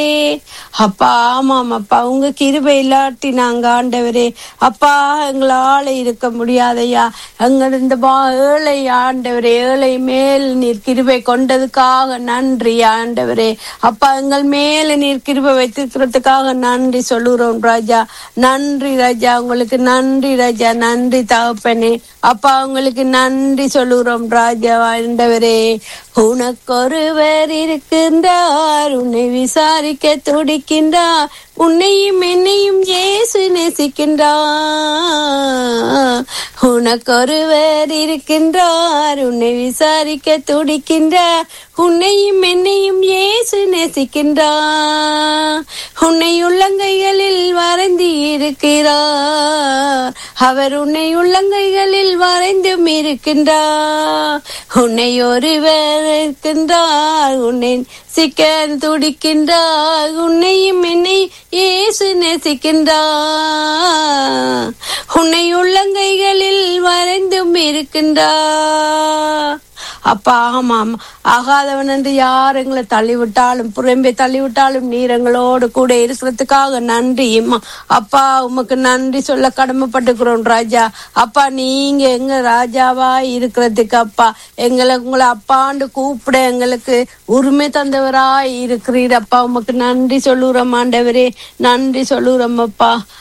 அப்பா ஆமாம் அப்பா உங்க கிருபை இல்லாட்டி நாங்க ஆண்டவரே அப்பா எங்களால இருக்க முடியாதையா எங்கள் இந்த பா- ஏழை ஆண்டவரே ஏழை மேல் நீர் கிருபை கொண்டதுக்காக நன்றி ஆண்டவரே அப்பா எங்கள் மேல நீர் கிருபை வைத்திருக்கிறதுக்காக நன்றி சொல்லுறோம் ராஜா நன்றி ராஜா உங்களுக்கு நன்றி ராஜா நன்றி தகப்பனே அப்பா உங்களுக்கு நன்றி சொல்லுறோம் ராஜா ஆண்டவரே உனக்கொருவர் இருக்கின்றார் உன்னை விசாரிக்க துடிக்கின்றார் உன்னையும் என்னையும் இயேசு நேசிக்கின்றார் உனக்கொருவர் இருக்கின்றார் உன்னை விசாரிக்க துடிக்கின்றார் உன்னையும் என்னையும் இயேசு நேசிக்கின்றார் உன்னை உள்ளங்கைகளில் வரைந்து இருக்கிறார் அவர் உன்னை உள்ளங்கைகளில் வரைந்தும் இருக்கின்றார் உன்னை ஒருவர் இருக்கின்றார் உன்னை சிக்க துடிக்கின்றார் உன்னையும் என்னை இயேசு நேசிக்கின்றார் உன்னை உள்ளங்கைகளில் வரைந்தும் இருக்கின்றார் அப்பா ஆமாம் ஆகாதவன் என்று யார் எங்களை தள்ளிவிட்டாலும் புறம்பே தள்ளிவிட்டாலும் நீர் எங்களோடு கூட இருக்கிறதுக்காக நன்றி அம்மா. அப்பா உமக்கு நன்றி சொல்ல கடமைப்பட்டுக்கிறோம் ராஜா அப்பா நீங்க எங்க ராஜாவா இருக்கிறதுக்கு அப்பா எங்களை உங்களை அப்பாண்டு கூப்பிட எங்களுக்கு உரிமை தந்தவராய் இருக்கிறீர் அப்பா உமக்கு நன்றி சொல்லுறோம் ஆண்டவரே நன்றி சொல்லுறோம் அப்பா